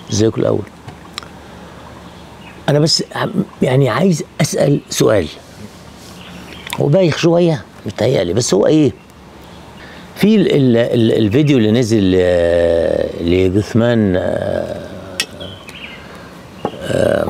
ازيكم الاول انا بس عم- يعني عايز اسال سؤال هو بايخ شويه متهيألي بس هو ايه في ال ال ال الفيديو اللي نزل آه، لجثمان آه، آه،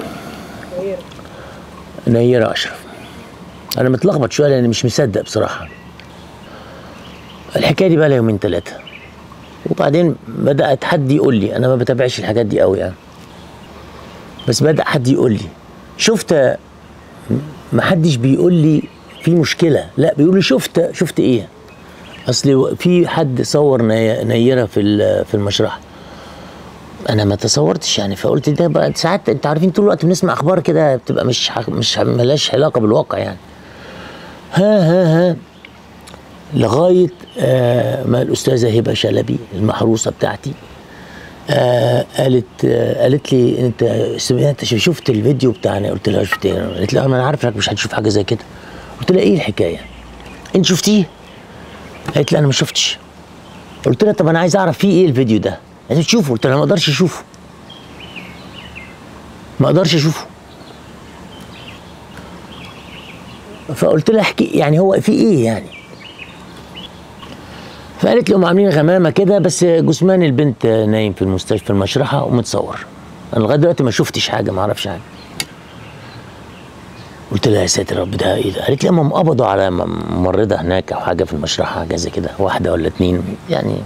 نيرة أشرف أنا متلخبط شوية لأني مش مصدق بصراحة الحكاية دي بقى لها يومين ثلاثة وبعدين بدأت حد يقول لي أنا ما بتابعش الحاجات دي قوي يعني بس بدأ حد يقول لي شفت ما حدش بيقول لي في مشكلة لا بيقول لي شفت شفت إيه اصل في حد صور ني- نيره في ال- في المشرحه انا ما تصورتش يعني فقلت ده بقى ساعات انت عارفين طول الوقت بنسمع اخبار كده بتبقى مش ح- مش ملهاش علاقه بالواقع يعني ها ها ها لغايه آه ما الاستاذه هبه شلبي المحروسه بتاعتي آه قالت آه قالت لي انت سمعت شفت الفيديو بتاعنا قلت لها شفت ايه قالت لي اه ما انا عارف انك مش هتشوف حاجه زي كده قلت لها ايه الحكايه انت شفتيه قالت لي انا ما شفتش قلت لها طب انا عايز اعرف فيه ايه الفيديو ده قالت لي تشوفه قلت لها ما اقدرش اشوفه ما اقدرش اشوفه فقلت لها احكي يعني هو في ايه يعني فقالت لي هم عاملين غمامه كده بس جثمان البنت نايم في المستشفى المشرحه ومتصور انا لغايه دلوقتي ما شفتش حاجه ما اعرفش حاجه قلت لها يا ساتر يا رب ده ايه ده؟ قالت لي هم قبضوا على م- ممرضه هناك او حاجه في المشرحه حاجه زي كده واحده ولا اتنين يعني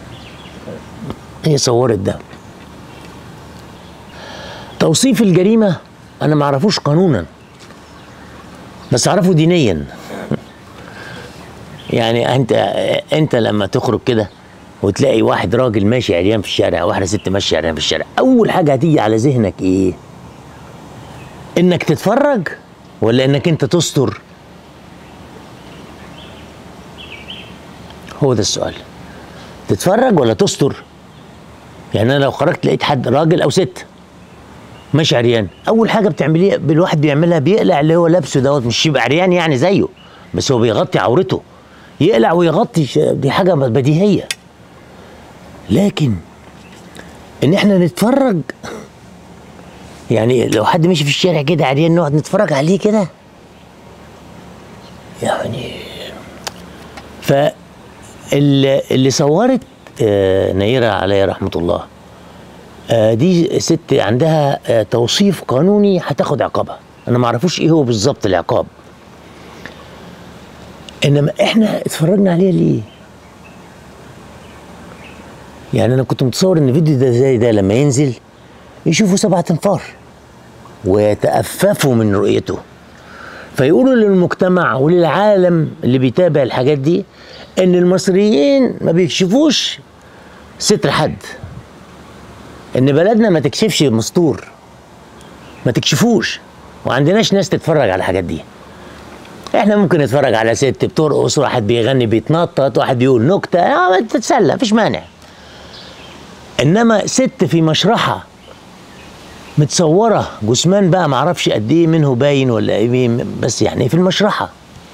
هي صورت ده توصيف الجريمه انا ما اعرفوش قانونا بس اعرفه دينيا يعني انت انت لما تخرج كده وتلاقي واحد راجل ماشي عريان في الشارع واحده ست ماشيه عريان في الشارع اول حاجه هتيجي على ذهنك ايه انك تتفرج ولا انك انت تستر هو ده السؤال تتفرج ولا تستر يعني انا لو خرجت لقيت حد راجل او ست ماشي عريان اول حاجه بتعمليها الواحد بيعملها بيقلع اللي هو لابسه دوت مش يبقى عريان يعني زيه بس هو بيغطي عورته يقلع ويغطي ش- دي حاجه بديهيه لكن ان احنا نتفرج يعني لو حد ماشي في الشارع كده عريان نقعد نتفرج عليه كده يعني ف اللي اللي صورت آه، نيرة عليها رحمة الله آه، دي ست عندها آه، توصيف قانوني هتاخد عقابها انا ما اعرفوش ايه هو بالظبط العقاب انما احنا اتفرجنا عليه ليه يعني انا كنت متصور ان الفيديو ده زي ده لما ينزل يشوفوا سبعة انفار ويتأففوا من رؤيته فيقولوا للمجتمع وللعالم اللي بيتابع الحاجات دي ان المصريين ما بيكشفوش ستر حد ان بلدنا ما تكشفش مستور ما تكشفوش وعندناش ناس تتفرج على الحاجات دي احنا ممكن نتفرج على ست بترقص واحد بيغني بيتنطط واحد بيقول نكته اه تتسلى مفيش مانع انما ست في مشرحه متصوره جثمان بقى معرفش قد ايه منه باين ولا ايه بين- بس يعني في المشرحه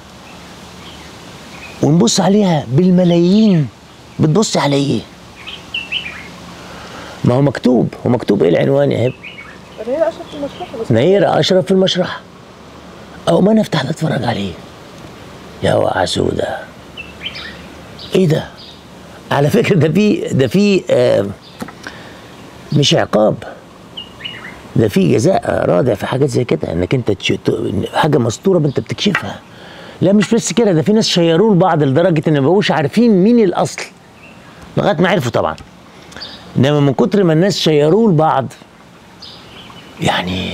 ونبص عليها بالملايين بتبص على ايه ما هو مكتوب هو مكتوب ايه العنوان يا هب هي اشرف في المشرحه بس نيرة اشرف في المشرحه او ما نفتح نتفرج عليه يا وقع سودة ايه ده على فكره ده في ده في آه مش عقاب ده في جزاء رادع في حاجات زي كده انك انت تش... ت- حاجه مستوره انت بتكشفها لا مش بس كده ده في ناس شيروه لبعض لدرجه ان ما بقوش عارفين مين الاصل لغايه ما عرفوا طبعا انما من كتر ما الناس شيروه لبعض يعني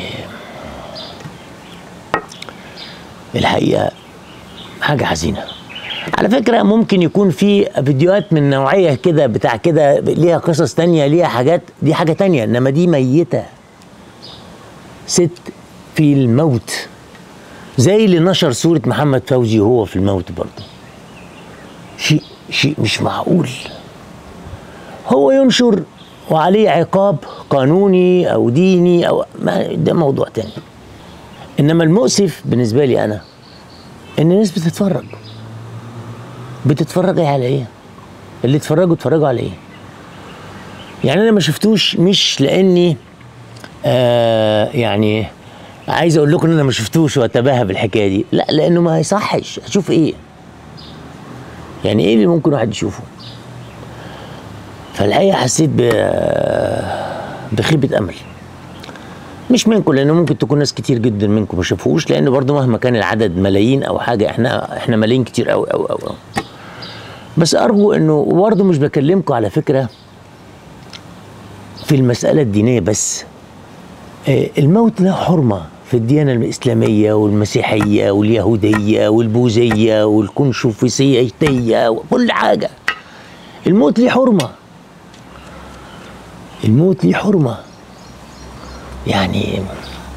الحقيقه حاجه حزينه على فكره ممكن يكون في فيديوهات من نوعيه كده بتاع كده ليها قصص تانية ليها حاجات دي حاجه تانية انما دي ميته ست في الموت زي اللي نشر صورة محمد فوزي وهو في الموت برضه شيء شيء مش معقول هو ينشر وعليه عقاب قانوني او ديني او ما ده موضوع تاني انما المؤسف بالنسبه لي انا ان الناس بتتفرج بتتفرج على ايه اللي اتفرجوا اتفرجوا على ايه يعني انا ما شفتوش مش لاني آه يعني عايز اقول لكم ان انا ما شفتوش واتباهى بالحكايه دي لا لانه ما يصحش اشوف ايه يعني ايه اللي ممكن واحد يشوفه فالحقيقه حسيت ب بخيبه امل مش منكم لانه ممكن تكون ناس كتير جدا منكم ما شافوش لان برضو مهما كان العدد ملايين او حاجه احنا احنا ملايين كتير قوي قوي قوي بس ارجو انه برضه مش بكلمكم على فكره في المساله الدينيه بس آه، الموت له حرمه في الديانه الاسلاميه والمسيحيه واليهوديه والبوذيه والكونفوشيوسيه وكل حاجه الموت ليه حرمه الموت ليه حرمه يعني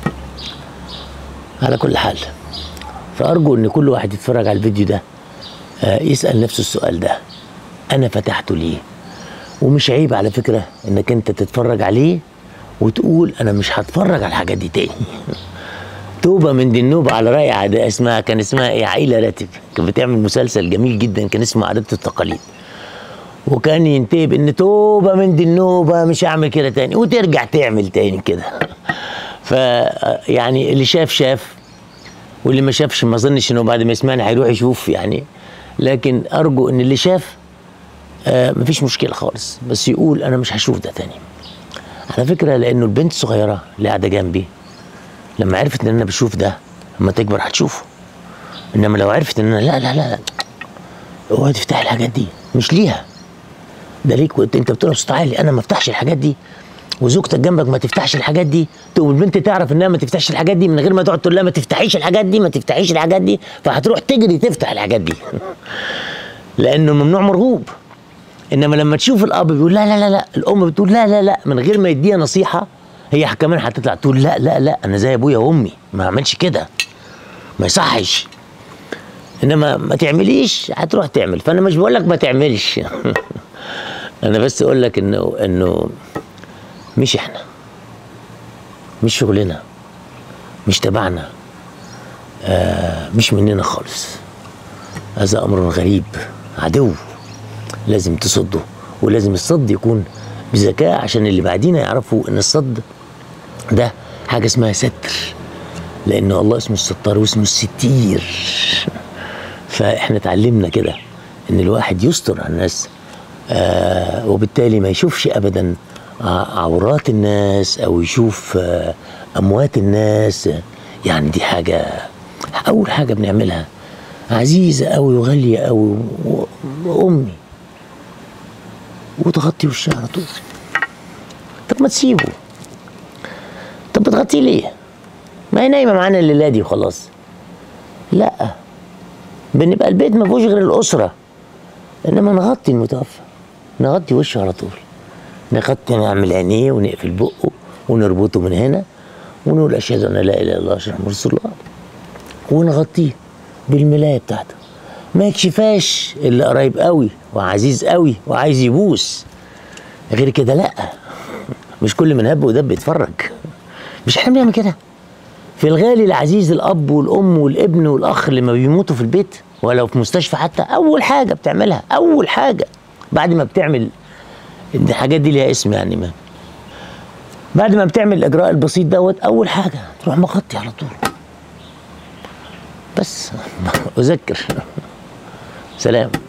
على كل حال فارجو ان كل واحد يتفرج على الفيديو ده آه، يسال نفسه السؤال ده انا فتحته ليه ومش عيب على فكره انك انت تتفرج عليه وتقول انا مش هتفرج على الحاجات دي تاني توبه من دي النوبه على راي عادة اسمها كان اسمها ايه عائله راتب كانت بتعمل مسلسل جميل جدا كان اسمه عادات التقاليد وكان ينتهي بان توبه من دي النوبه مش هعمل كده تاني وترجع تعمل تاني كده ف يعني اللي شاف شاف واللي ما شافش ما اظنش انه بعد ما يسمعني هيروح يشوف يعني لكن ارجو ان اللي شاف آه مفيش مشكله خالص بس يقول انا مش هشوف ده تاني على فكره لانه البنت الصغيره اللي قاعده جنبي لما عرفت ان انا بشوف ده لما تكبر هتشوفه انما لو عرفت ان انا لا لا لا اوعي تفتح الحاجات دي مش ليها ده ليك وانت انت بتقول بصوت عالي انا ما افتحش الحاجات دي وزوجتك جنبك ما تفتحش الحاجات دي تقوم البنت تعرف انها ما تفتحش الحاجات دي من غير ما تقعد تقول لها ما تفتحيش الحاجات دي ما تفتحيش الحاجات دي فهتروح تجري تفتح الحاجات دي لانه ممنوع مرغوب انما لما تشوف الاب بيقول لا لا لا لا الام بتقول لا لا لا من غير ما يديها نصيحه هي كمان هتطلع تقول لا لا لا انا زي ابويا وامي ما اعملش كده ما يصحش انما ما تعمليش هتروح تعمل فانا مش بقول لك ما تعملش انا بس اقول لك انه انه مش احنا مش شغلنا مش تبعنا آه مش مننا خالص هذا امر غريب عدو لازم تصده ولازم الصد يكون بذكاء عشان اللي بعدين يعرفوا ان الصد ده حاجه اسمها ستر لان الله اسمه الستار واسمه الستير فاحنا اتعلمنا كده ان الواحد يستر على الناس آه وبالتالي ما يشوفش ابدا ع- عورات الناس او يشوف آه اموات الناس يعني دي حاجه اول حاجه بنعملها عزيزه قوي وغاليه قوي و- وامي وتغطي وشها على طول طب ما تسيبه طب بتغطيه ليه ما هي نايمه معانا الليله دي وخلاص لا بنبقى البيت ما فيهوش غير الاسره انما نغطي المتوفى نغطي وشه على طول نغطي نعمل عينيه ونقفل بقه ونربطه من هنا ونقول اشهد ان لا اله الا الله اشهد محمد رسول الله ونغطيه بالملايه بتاعته ما يكشفاش اللي قريب قوي وعزيز قوي وعايز يبوس غير كده لا مش كل من هب ودب يتفرج مش احنا بنعمل كده في الغالي العزيز الاب والام والابن والاخ اللي ما بيموتوا في البيت ولو في مستشفى حتى اول حاجه بتعملها اول حاجه بعد ما بتعمل الحاجات دي ليها اسم يعني ما بعد ما بتعمل الاجراء البسيط دوت اول حاجه تروح مغطي على طول بس اذكر سلام